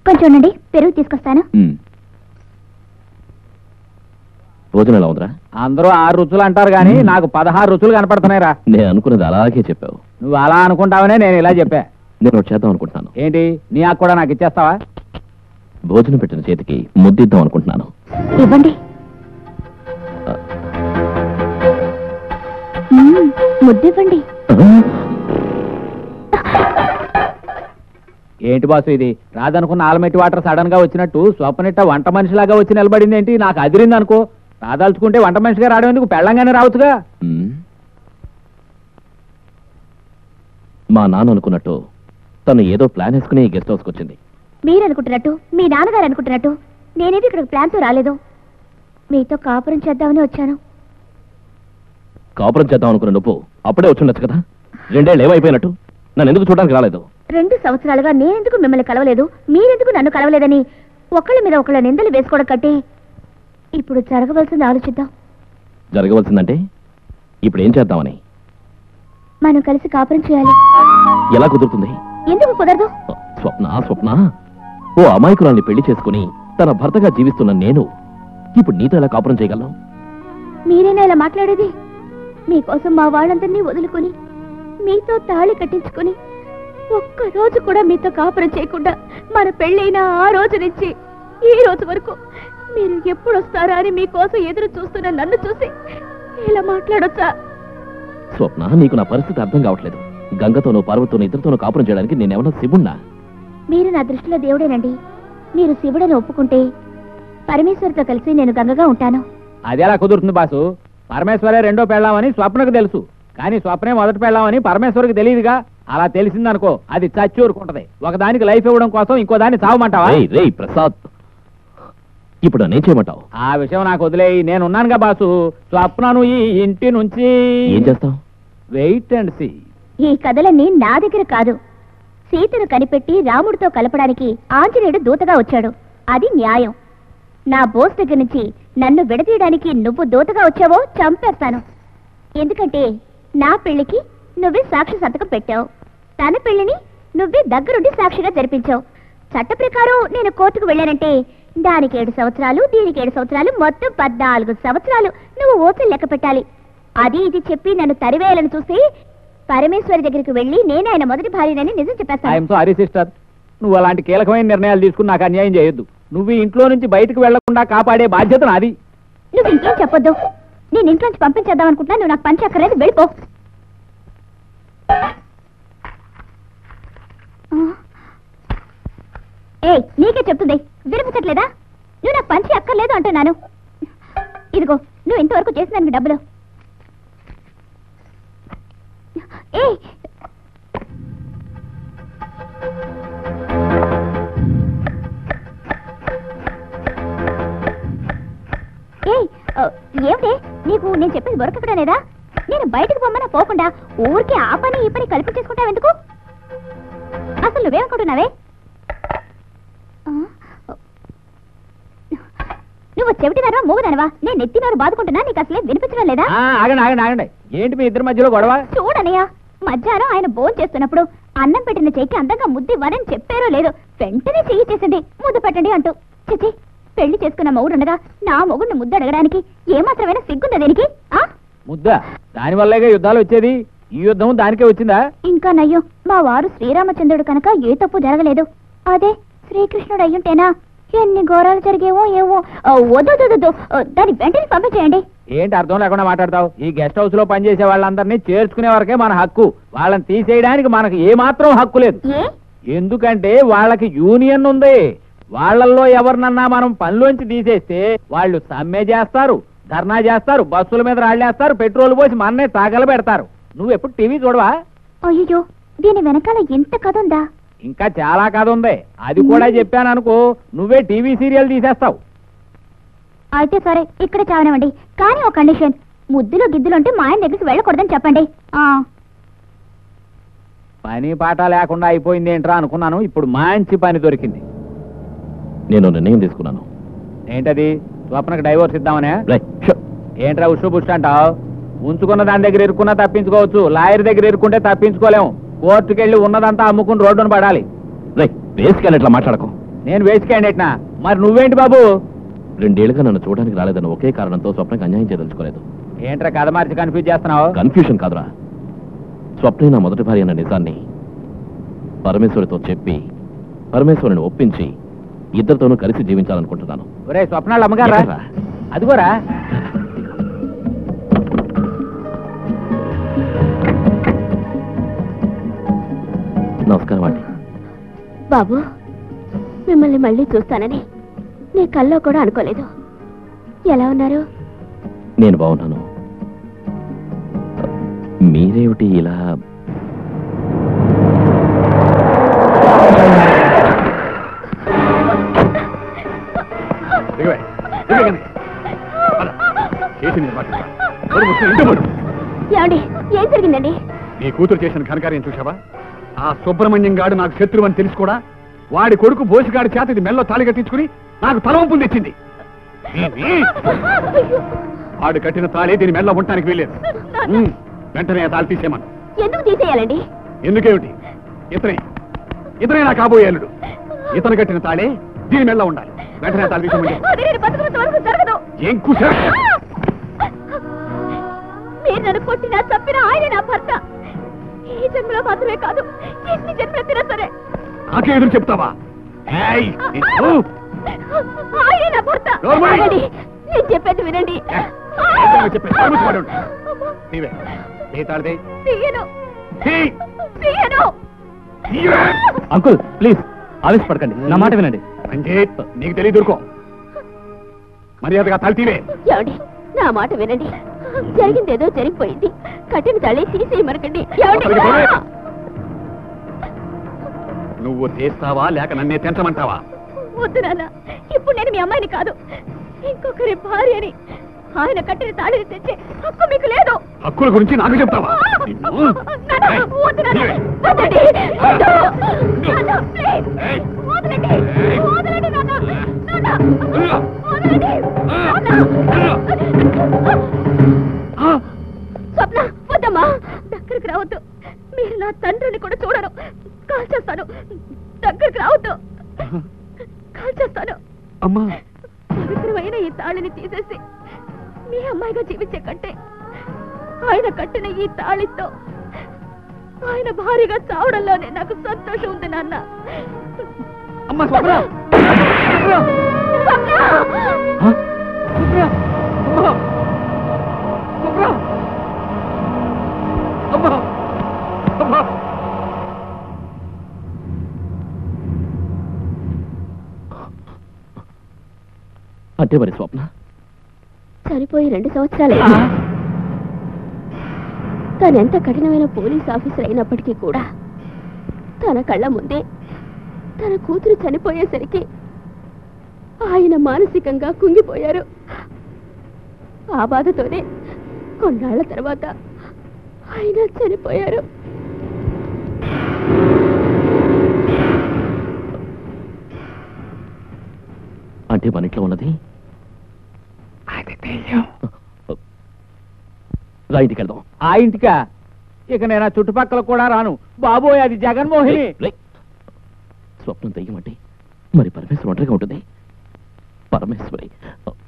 కొంచెం ఉండండి పెరుగు తీసుకొస్తాను ఉమ్. భోజనం ఎలా ఉందిరా అందరూ ఆరు రుచులు అంటారు కానీ నాకు పదహారు రుచులు కనపడుతున్నాయిరా నేను అనుకున్నది అలాగే చెప్పావు నువ్వు అలా అనుకుంటావనే నేను ఇలా చెప్పా నేను ఒకటి చేద్దాం అనుకుంటున్నాను ఏంటి నీ ఆకు కూడా నాకు ఇచ్చేస్తావా భోజనం పెట్టిన చేతికి ముద్దిద్దాం అనుకుంటున్నాను ఇవ్వండి మ్మ్, ముద్దివ్వండి ఏంటి బాసు ఇది రాదనుకున్న ఆలమెట్టి వాటర్ సడన్ గా వచ్చినట్టు స్వప్నిట్ట వంట మనిషిలాగా వచ్చి నిలబడింది ఏంటి నాకు అదిరింది అనుకో రాదాల్చుకుంటే వంట మనిషిగా రావడం ఎందుకు పెళ్ళంగానే రావచ్చుగా ఉమ్. మా నాన్న అనుకున్నట్టు తను ఏదో ప్లాన్ వేసుకుని ఈ గెస్ట్ హౌస్కి వచ్చింది మీరు అనుకుంటున్నట్టు మీ నాన్నగారు అనుకుంటున్నట్టు నేనేది ఇక్కడ ప్లాన్తో రాలేదు మీతో కాపురం చేద్దామని వచ్చాను కాపురం చేద్దాం అనుకున్న నువ్వు అప్పుడే వచ్చుండొచ్చు కదా రెండేళ్ళు ఏమైపోయినట్టు నన్ను ఎందుకు చూడడానికి రాలేదు రెండు సంవత్సరాలుగా నేనెందుకు మిమ్మల్ని కలవలేదు మీరెందుకు నన్ను కలవలేదని ఒకళ్ళ మీద ఒకళ్ళ నిందలు వేసుకోవడం కంటే ఇప్పుడు జరగవలసింది ఆలోచిద్దాం జరగవలసిందంటే ఇప్పుడు ఏం చేద్దామని మనం కలిసి కాపురం చేయాలి ఎలా కుదురుతుంది ఎందుకు కుదరదు స్వప్న స్వప్న ఓ అమాయకురాల్ని పెళ్లి చేసుకుని తన భర్తగా జీవిస్తున్న నేను ఇప్పుడు నీతో ఎలా కాపురం చేయగలను మీరేనా ఇలా మాట్లాడేది మీకోసం మా వాళ్ళందరినీ వదులుకొని మీతో తాళి కట్టించుకొని ఒక్క రోజు కూడా మీతో కాపురం చేయకుండా మన పెళ్ళైన ఆ రోజు నుంచి ఈ రోజు వరకు మీరు ఎప్పుడు వస్తారా అని మీకోసం ఎదురు చూస్తున్న నన్ను చూసి ఇలా మాట్లాడొచ్చా స్వప్న నీకు నా పరిస్థితి అర్థం కావట్లేదు గంగతోనూ పార్వతోనూ ఇద్దరితోనూ కాపురం చేయడానికి నేనేమన్నా శివుణ్ణా మీరు నా దృష్టిలో దేవుడేనండి మీరు శివుడని ఒప్పుకుంటే పరమేశ్వరితో కలిసి నేను గంగగా ఉంటాను అది ఎలా కుదురుతుంది బాసు పరమేశ్వరే రెండో పెళ్ళామని స్వప్నకు తెలుసు కానీ స్వప్నే మొదటి పెళ్ళామని పరమేశ్వరికి తెలియదుగా అలా తెలిసిందనుకో అది చచ్చి ఊరుకుంటది ఒకదానికి లైఫ్ ఇవ్వడం కోసం ఇంకో దాన్ని చావమంటావా రేయ్ రేయ్ ప్రసాద్ ఇప్పుడు నేను చేయమంటావు ఆ విషయం నాకు వదిలేయి నేనున్నానుగా బాసు స్వప్నను ఈ ఇంటి నుంచి ఏం చేస్తావు వెయిట్ అండ్ సీ ఈ కథలన్నీ నా దగ్గర కాదు సీతను కనిపెట్టి రాముడితో కలపడానికి ఆంజనేయుడు దూతగా వచ్చాడు అది న్యాయం నా బోస్ దగ్గర నుంచి నన్ను విడదీయడానికి నువ్వు దూతగా వచ్చావో చంపేస్తాను ఎందుకంటే నా పెళ్లికి నువ్వే సాక్షి సంతకం పెట్టావు తన పెళ్లిని నువ్వే దగ్గరుండి సాక్షిగా జరిపించావు చట్ట ప్రకారం నేను కోర్టుకు వెళ్ళానంటే దానికి ఏడు సంవత్సరాలు దీనికి ఏడు సంవత్సరాలు మొత్తం పద్నాలుగు సంవత్సరాలు నువ్వు ఓపిక లెక్క పెట్టాలి అది ఇది చెప్పి నన్ను తరివేయాలని చూసి పరమేశ్వరి దగ్గరికి వెళ్ళి నేను ఆయన మొదటి భార్యనని నిజం చెప్పేస్తాను ఐఎమ్ సారీ సిస్టర్ నువ్వు అలాంటి కీలకమైన నిర్ణయాలు తీసుకుని నాకు అన్యాయం చేయొద్దు నువ్వు ఈ ఇంట్లో నుంచి బయటకు వెళ్లకుండా కాపాడే బాధ్యత నాది నువ్వు ఇంకేం చెప్పొద్దు నేను ఇంట్లోంచి పంపించేద్దాం అనుకుంటున్నా నువ్వు నాకు పంచి అక్కర్లేదు వెళ్ళిపో ఏయ్ నీకే చెప్తుంది వినిపించట్లేదా నువ్వు నాకు పంచి అక్కర్లేదు అంటున్నాను ఇదిగో నువ్వు ఇంతవరకు చేసిన దానికి డబ్బులు ఏయ్ ఏయ్ ఆ, ఏమిటి నీకు నేను చెప్పేది దొరకకుండా లేదా నేను బయటకు పొమ్మన్నా పోకుండా ఊరికే ఆ పని ఈ పని కల్పించేసుకుంటావు ఎందుకు అసలు నువ్వేమనుకుంటున్నావే ఆ, నువ్వు చెవిటిదానవా మూగదానవా నేను నెత్తినోరు బాదుకుంటున్నా నీకు అసలే వినిపించడం లేదా ఆ, ఆగండి ఆగండి ఆగండి ఏంటి మీ ఇద్దరి మధ్యలో గొడవ చూడనయ్యా మధ్యాహ్నం ఆయన భోజనం చేస్తున్నప్పుడు అన్నం పెట్టిన చెయ్యికి అందంగా ముద్దు ఇవ్వనని చెప్పారో లేదో వెంటనే చెయ్యి చేసింది ముద్దు పెట్టండి అంటూ చిచి పెళ్లి చేసుకున్న మొగుడుండగా నా మొగుడిని ముద్దు అడగడానికి ఏమాత్రమైనా సిగ్గుందా దీనికి ఆ ముద్ద దానివల్లేగా యుద్ధాలు వచ్చేది ఈ యుద్ధం దానికే వచ్చిందా ఇంకా నయ్యో మా వారు శ్రీరామచంద్రుడు కనుక ఏ తప్పు జరగలేదు అదే శ్రీకృష్ణుడు అయ్యుంటేనా ఎన్ని ఘోరాలు జరిగేవో ఏవో ఆ, వద్దు వద్దు, వద్దు ఆ, దాన్ని వెంటనే పంపించేయండి ఏంటి అర్థం లేకుండా మాట్లాడతావు ఈ గెస్ట్ హౌస్ లో పనిచేసే వాళ్ళందరినీ చేర్చుకునే వరకే మన హక్కు వాళ్ళని తీసేయడానికి మనకు ఏమాత్రం హక్కు లేదు ఏ ఎందుకంటే వాళ్ళకి యూనియన్ ఉంది వాళ్ళల్లో ఎవరినన్నా మనం పనిలోంచి తీసేస్తే వాళ్ళు సమ్మె చేస్తారు ధర్నా చేస్తారు బస్సుల మీద రాళ్ళేస్తారు పెట్రోల్ పోసి మన్నే తాగల పెడతారు నువ్వు ఎప్పుడు టీవీ చూడవా అయ్యో దీని వెనకాల ఎంత కథ ఉందా ఇంకా చాలా కథ ఉంది అది కూడా చెప్పాను అనుకో నువ్వే టీవీ సీరియల్ తీసేస్తావు అయితే సరే ఇక్కడే చావనివ్వండి కానీ ఒక కండిషన్ ముద్దులు గిద్దులుంటే మా ఆయన దగ్గరికి వెళ్ళకూడదని చెప్పండి ఆ పని పాట లేకుండా అయిపోయింది ఏంట్రా అనుకున్నాను ఇప్పుడు మంచి పని దొరికింది నేను నిర్ణయం తీసుకున్నాను ఏంటది స్వప్నకు డైవోర్స్ ఇద్దామనే రేయ్, షో. ఏంట్రా ఉషు బుష్ అంటావు ఉంచుకున్న దాని దగ్గర ఇరుక్కున్నా తప్పించుకోవచ్చు లాయర్ దగ్గర ఇరుక్కుంటే తప్పించుకోలేము కోర్టుకెళ్ళి ఉన్నదంతా అమ్ముకుని రోడ్డును పడాలి రేయ్, వేసుకెళ్ళి ఇట్లా మాట్లాడకు నేను వేసి క్యాండిడేట్నా మరి నువ్వేంటి బాబు రెండేళ్లుగా నన్ను చూడడానికి రాలేదన్న ఒకే కారణంతో స్వప్నకి అన్యాయం చేయదలుచుకోలేదు ఏంట్రా కథ మార్చి కన్ఫ్యూజ్ చేస్తున్నావు కన్ఫ్యూషన్ కాదురా స్వప్నే నా మొదటి భార్య అన్న నిజాన్ని పరమేశ్వరితో చెప్పి పరమేశ్వరుని ఒప్పించి ఇద్దరితోనూ కలిసి జీవించాలనుకుంటున్నాను ఒరే స్వప్నాలు అమ్మగారా ఎక్కడ్రా? అదిగోరా నమస్కారం అండి బాబు మిమ్మల్ని మళ్ళీ చూస్తానని నీ కల్లో కూడా అనుకోలేదు ఎలా ఉన్నారు నేను బాగున్నాను మీరేమిటి ఇలా దిగవే, దిగకండి. పద. చేసి నీ మాట వినరా. నోరు మూసుకుని ఇంటి పడు. ఏమండి ఏం జరిగిందండి నీ కూతురు చేసిన ఘనకార్యం చూసావా ఆ సుబ్రహ్మణ్యం గాడు నాకు శత్రువు అని తెలిసి కూడా వాడి కొడుకు బోసిగాడి చేత ఇది మెల్లో తాళి కట్టించుకుని నాకు తలవంపులు తెచ్చింది దీన్ని వాడు కట్టిన తాళి దీని మెల్ల ఉండటానికి వీలేదు ఉమ్, వెంటనే ఆ తాళి తీసేమను ఎందుకు తీసేయాలండి ఎందుకేమిటి ఇతనే ఇతనే నా కాబోయే అల్లుడు ఇతను కట్టిన తాళే దీని మెల్ల ఉండాలి వెంటనే ఆ తాళి తీసేమండి అది నేను బతుకున్నంత వరకు జరగదు ఏం కూసా మీరు నన్ను కొట్టినా చంపినా ఆయన నా భర్త ఈ జన్మలో మాత్రమే కాదు ఎన్ని జన్మలు తినా సరే నాకే ఎదురు చెప్తావా ఏయ్, నిన్ను. ఆయన నా భర్త నోర్మై! ఆగండి. నేను చెప్పేది వినండి ఏ, ఏంటో చెప్పేది, నోరు మూసుకొని ఉండు. నీవే నీ తాళిదే తీయను తీ. తీయను తీయవే. అంకుల్ ప్లీజ్ ఆవేశపడకండి నా మాట వినండి రంజిత్ నీకు తెలియదు ఊరుకో మర్యాదగా తాళి తీవే ఏమండి నా మాట వినండి జరిగిందేదో జరిగిపోయింది కట్టిన తల్లి తీసేయమనకండి ఏమండి అక్కడికి పోవే. నువ్వు తీస్తావా లేక నన్నే తెంచమంటావా వద్దు నాన్న ఇప్పుడు నేను మీ అమ్మాయిని కాదు ఇంకొకరి భార్యని ఆయన కట్టిన తాళిని తెచ్చే హక్కు మీకు లేదు హక్కుల గురించి నాకు చెప్తావా నిన్ను. నాన్న, ఏయ్, వద్దు నాన్న. తీవే. వద్దండి. వద్దు. నాన్న, ప్లీజ్. ఏయ్. వదలండి. ఏయ్. వదలండి, నాన్న. నాన్న. ఉయ్యా. వదలండి. ఆ, స్వప్న వద్దమ్మా దగ్గరికి రావద్దు మీరు నా తండ్రిని కూడా చూడరు కాల్ చేస్తాను దగ్గరికి రావద్దు కాల్ చేస్తాను అమ్మా పవిత్రమైన ఈ తాళిని తీసేసి మీ అమ్మాయిగా జీవించే కంటే ఆయన కట్టిన ఈ తాళితో ఆయన భారీగా చావడంలోనే నాకు సంతోషం ఉంది నాన్న అమ్మా స్వప్న స్వప్న! ఆ? అమ్మా స్వప్న అమ్మా అమ్మా అంటే మరి స్వప్న చనిపోయి రెండు సంవత్సరాలే తనెంత కఠినమైన పోలీస్ ఆఫీసర్ అయినప్పటికీ కూడా తన కళ్ళ ముందే తన కూతురు చనిపోయేసరికి ఆయన మానసికంగా కుంగిపోయారు ఆ బాధతోనే కొన్నాళ్ల తర్వాత ఆయన చనిపోయారు అంటే మన ఇంట్లో ఉన్నది రా ఇంటికి వెళ్దాం ఆ ఇంటికా ఇక నేను ఆ చుట్టుపక్కల కూడా రాను బాబోయ్ అది జగన్మోహిని రేయ్, రేయ్. స్వప్నం దెయ్యం అంటే మరి పరమేశ్వరం ఒంటరిగా ఉంటుంది పరమేశ్వరి